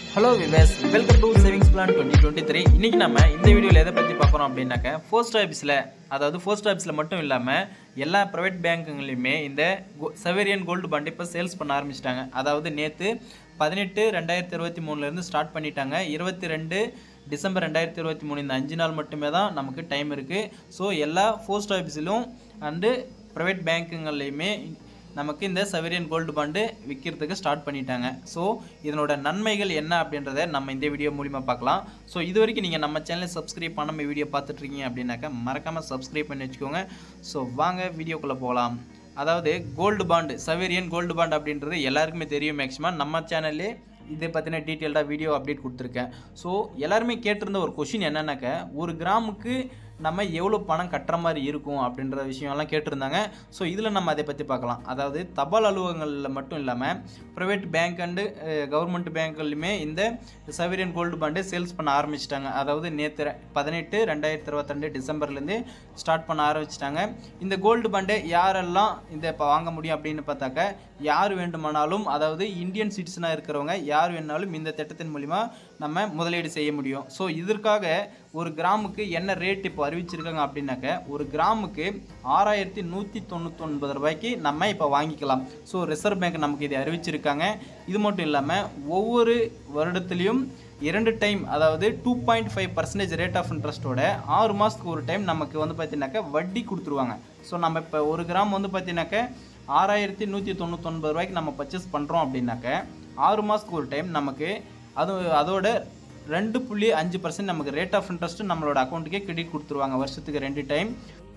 hello விவேஸ் welcome to savings plan twenty twenty three இன்றைக்கி நம்ம இந்த வீடியோவில் எதை பற்றி பார்க்குறோம் அப்படின்னாக்க போஸ்ட் ஆஃபீஸில் அதாவது போஸ்ட் ஆஃபீஸில் மட்டும் இல்லாமல் எல்லா ப்ரைவேட் பேங்க்குங்களையுமே இந்த செவேரியன் கோல்டு பாண்ட் இப்போ சேல்ஸ் பண்ண ஆரம்பிச்சிட்டாங்க அதாவது நேற்று பதினெட்டு ரெண்டாயிரத்தி இருபத்தி மூணுலேருந்து ஸ்டார்ட் பண்ணிட்டாங்க இருபத்தி ரெண்டு டிசம்பர் ரெண்டாயிரத்தி இருபத்தி மூணு இந்த அஞ்சு நாள் மட்டுமே தான் நமக்கு டைம் இருக்குது ஸோ எல்லா போஸ்ட் ஆஃபீஸிலும் அண்டு ப்ரைவேட் பேங்க்குங்கள்லையுமே நமக்கு இந்த செவரியன் கோல்டு பாண்டு விற்கிறதுக்கு ஸ்டார்ட் பண்ணிட்டாங்க ஸோ இதனோட நன்மைகள் என்ன அப்படின்றத நம்ம இந்த வீடியோ மூலிமா பார்க்கலாம் ஸோ இது வரைக்கும் நீங்கள் நம்ம சேனலை சப்ஸ்கிரைப் பண்ணாமல் வீடியோ பார்த்துட்ருக்கீங்க அப்படின்னாக்கா மறக்காமல் சப்ஸ்கிரைப் பண்ணி வச்சுக்கோங்க ஸோ வாங்க வீடியோக்குள்ளே போகலாம் அதாவது gold bond sovereign gold bond அப்படின்றது எல்லாருக்குமே தெரியும் மேக்ஸிமம் நம்ம சேனல்லே இதை பற்றின டீட்டெயில்டாக வீடியோ அப்டேட் கொடுத்துருக்கேன் ஸோ எல்லாருமே கேட்டிருந்த ஒரு கொஷின் என்னன்னாக்க ஒரு கிராமுக்கு நம்ம எவ்வளோ பணம் கட்டுற மாதிரி இருக்கும் அப்படின்ற விஷயம்லாம் கேட்டிருந்தாங்க ஸோ இதில் நம்ம அதை பற்றி பார்க்கலாம் அதாவது தபால் அலுவலகங்களில் மட்டும் இல்லாமல் ப்ரைவேட் பேங்க் அண்டு கவர்மெண்ட் பேங்க்லையுமே இந்த சவேரியன் கோல்டு பாண்டு சேல்ஸ் பண்ண ஆரம்பிச்சிட்டாங்க அதாவது நேற்று பதினெட்டு ரெண்டாயிரத்தி இருபத்திரெண்டு டிசம்பர்லேருந்து ஸ்டார்ட் பண்ண ஆரம்பிச்சிட்டாங்க இந்த கோல்டு பாண்டை யாரெல்லாம் இந்த இப்போ வாங்க முடியும் அப்படின்னு பார்த்தாக்க யார் வேண்டுமானாலும் அதாவது இந்தியன் சிட்டிசனாக இருக்கிறவங்க யார் வேணாலும் இந்த திட்டத்தின் மூலிமா நம்ம முதலீடு செய்ய முடியும் ஸோ இதற்காக ஒரு கிராமுக்கு என்ன ரேட் இப்போ அறிவிச்சிருக்காங்க அப்படின்னாக்க ஒரு கிராமுக்கு ஆறாயிரத்தி நூற்றி தொண்ணூத்தொன்பது ரூபாய்க்கு நம்ம இப்போ வாங்கிக்கலாம் ஸோ ரிசர்வ் பேங்க் நமக்கு இதை அறிவிச்சிருக்காங்க இது மட்டும் இல்லாமல் ஒவ்வொரு வருடத்துலேயும் இரண்டு டைம் அதாவது two point five percentage rate of இன்ட்ரெஸ்ட்டோட ஆறு மாதத்துக்கு ஒரு டைம் நமக்கு வந்து பார்த்தீங்கன்னாக்கா வட்டி கொடுத்துருவாங்க ஸோ நம்ம இப்போ ஒரு கிராம் வந்து பார்த்தீங்கன்னாக்க ஆறாயிரத்தி நூற்றி தொண்ணூத்தொன்பது ரூபாய்க்கு நம்ம பர்ச்சேஸ் பண்ணுறோம் அப்படின்னாக்க ஆறு மாதத்துக்கு ஒரு டைம் நமக்கு அது அதோட ரெண்டு புள்ளி அஞ்சு பர்சன்ட் நமக்கு ரேட் ஆஃப் இன்ட்ரெஸ்ட்டு நம்மளோட அக்கௌண்ட்டுக்கே கிரெடிட் கொடுத்துருவாங்க வருஷத்துக்கு ரெண்டு டைம்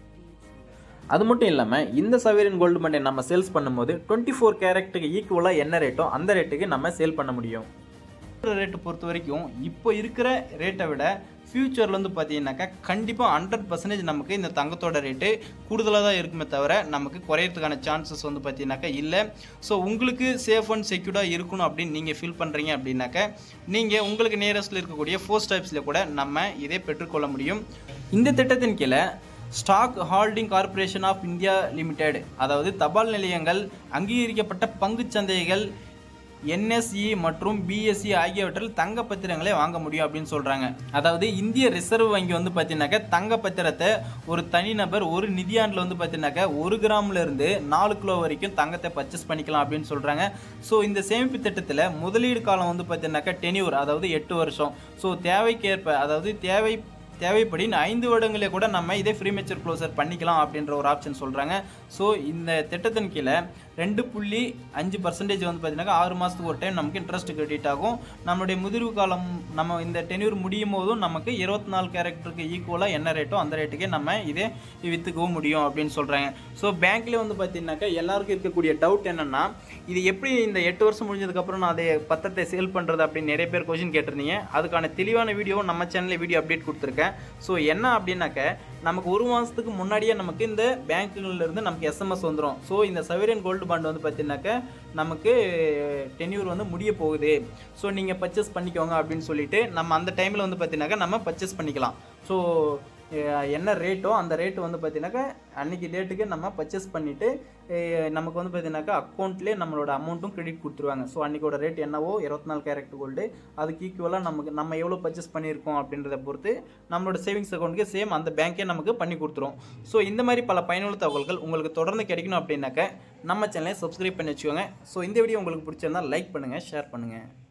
அது மட்டும் இல்லாமல் இந்த சவேரியன் கோல்டு மண்டே நம்ம சேல்ஸ் பண்ணும்போது டுவெண்ட்டி ஃபோர் கேரக்டுக்கு ஈக்குவலாக என்ன ரேட்டோ அந்த ரேட்டுக்கு நம்ம சேல் பண்ண முடியும் ரேட்டு பொறுத்த வரைக்கும் இப்போ இருக்கிற ரேட்டை விட ஃப்யூச்சரில் வந்து பார்த்தீங்கன்னாக்கா கண்டிப்பாக ஹண்ட்ரட் பர்சன்டேஜ் நமக்கு இந்த தங்கத்தோட ரேட்டு கூடுதலாக தான் இருக்குமே தவிர நமக்கு குறையறதுக்கான சான்சஸ் வந்து பார்த்தீங்கன்னாக்கா இல்லை ஸோ உங்களுக்கு சேஃப் அண்ட் செக்யூர்டாக இருக்கணும் அப்படின்னு நீங்கள் ஃபீல் பண்ணுறீங்க அப்படின்னாக்கா நீங்கள் உங்களுக்கு நியரஸ்ட்டில் இருக்கக்கூடிய போஸ்ட் ஆஃபீஸில் கூட நம்ம இதை பெற்றுக்கொள்ள முடியும் இந்த திட்டத்தின் கீழே stock holding corporation of India limited அதாவது தபால் நிலையங்கள் அங்கீகரிக்கப்பட்ட பங்குச் சந்தைகள் என்எஸ்இ மற்றும் பிஎஸ்சி ஆகியவற்றில் தங்க பத்திரங்களை வாங்க முடியும் அப்படின்னு சொல்கிறாங்க அதாவது இந்திய ரிசர்வ் வங்கி வந்து பார்த்தீங்கன்னாக்கா தங்க பத்திரத்தை ஒரு தனிநபர் ஒரு நிதியாண்டில் வந்து பார்த்தீங்கன்னாக்கா ஒரு கிராம்ல இருந்து நாலு கிலோ வரைக்கும் தங்கத்தை பர்ச்சேஸ் பண்ணிக்கலாம் அப்படின்னு சொல்கிறாங்க ஸோ இந்த சேமிப்பு திட்டத்தில் முதலீடு காலம் வந்து பார்த்தீங்கன்னாக்கா டென்யூர் அதாவது எட்டு வருஷம் ஸோ தேவைக்கேற்ப அதாவது தேவை தேவைப்படி ஐந்து வருடங்களே கூட நம்ம இதே ஃப்ரீ மெச்சர் க்ளோசர் பண்ணிக்கலாம் அப்படின்ற ஒரு ஆப்ஷன் சொல்கிறாங்க ஸோ இந்த திட்டத்தின் கீழே ரெண்டு புள்ளி அஞ்சு பர்சன்டேஜ் வந்து பார்த்தீங்கன்னா ஆறு மாதத்துக்கு ஒரு டைம் நமக்கு இன்ட்ரெஸ்ட் கிரெடிட் ஆகும் நம்மளுடைய முதிர்வு காலம் நம்ம இந்த டென்யூர் முடியும் போதும் நமக்கு இருபத்தி நாலு கேரக்டருக்கு ஈக்குவலாக என்ன ரேட்டோ அந்த ரேட்டுக்கே நம்ம இதே விற்றுக்கவும் முடியும் அப்படின்னு சொல்கிறாங்க ஸோ பேங்க்லேயே வந்து பார்த்தீங்கன்னாக்கா எல்லாருக்கும் இருக்கக்கூடிய டவுட் என்னென்னா இது எப்படி இந்த எட்டு வருஷம் முடிஞ்சதுக்கப்புறம் நான் அதை பத்திரத்தை சேல் பண்ணுறது அப்படின்னு நிறைய பேர் கொஷின் கேட்டிருந்தீங்க அதுக்கான தெளிவான வீடியோ நம்ம சேனலில் வீடியோ அப்டேட் கொடுத்துருக்கேன் ஸோ என்ன அப்படின்னாக்க நமக்கு ஒரு மாதத்துக்கு முன்னாடியே நமக்கு இந்த பேங்க்குகள்லேருந்து நமக்கு எஸ்எம்எஸ் வந்துடும் ஸோ இந்த சவேரியன் கோல்டு பாண்ட் வந்து பார்த்தீங்கன்னாக்க நமக்கு டென்யூர் வந்து முடிய போகுது ஸோ நீங்கள் பர்ச்சேஸ் பண்ணிக்கோங்க அப்படின்னு சொல்லிட்டு நம்ம அந்த டைமில் வந்து பார்த்தீங்கன்னாக்கா நம்ம பர்ச்சேஸ் பண்ணிக்கலாம் ஸோ என்ன ரேட்டோ அந்த ரேட்டு வந்து பார்த்தீங்கன்னாக்கா அன்றைக்கி டேட்டுக்கு நம்ம பர்ச்சேஸ் பண்ணிவிட்டு நமக்கு வந்து பார்த்தீங்கன்னாக்கா அக்கௌண்ட்லேயே நம்மளோட அமௌண்ட்டும் கிரெடிட் கொடுத்துருவாங்க ஸோ அன்றைக்கோட ரேட் என்னவோ இருபத்தி நாலு கேரக்டர் கோல்டு அதுக்கு ஈக்குவலாக நமக்கு நம்ம எவ்வளோ பர்ச்சேஸ் பண்ணியிருக்கோம் அப்படின்றத பொறுத்து நம்மளோட சேவிங்ஸ் அக்கௌண்ட்டுக்கு சேம் அந்த பேங்க்கே நமக்கு பண்ணி கொடுத்துரும் ஸோ இந்த மாதிரி பல பயனுள்ள தகவல்கள் உங்களுக்கு தொடர்ந்து கிடைக்கணும் அப்படின்னாக்க நம்ம சேனலை சப்ஸ்கிரைப் பண்ணி வச்சுக்கோங்க ஸோ இந்த வீடியோ உங்களுக்கு பிடிச்சிருந்தால் லைக் பண்ணுங்கள் ஷேர் பண்ணுங்கள்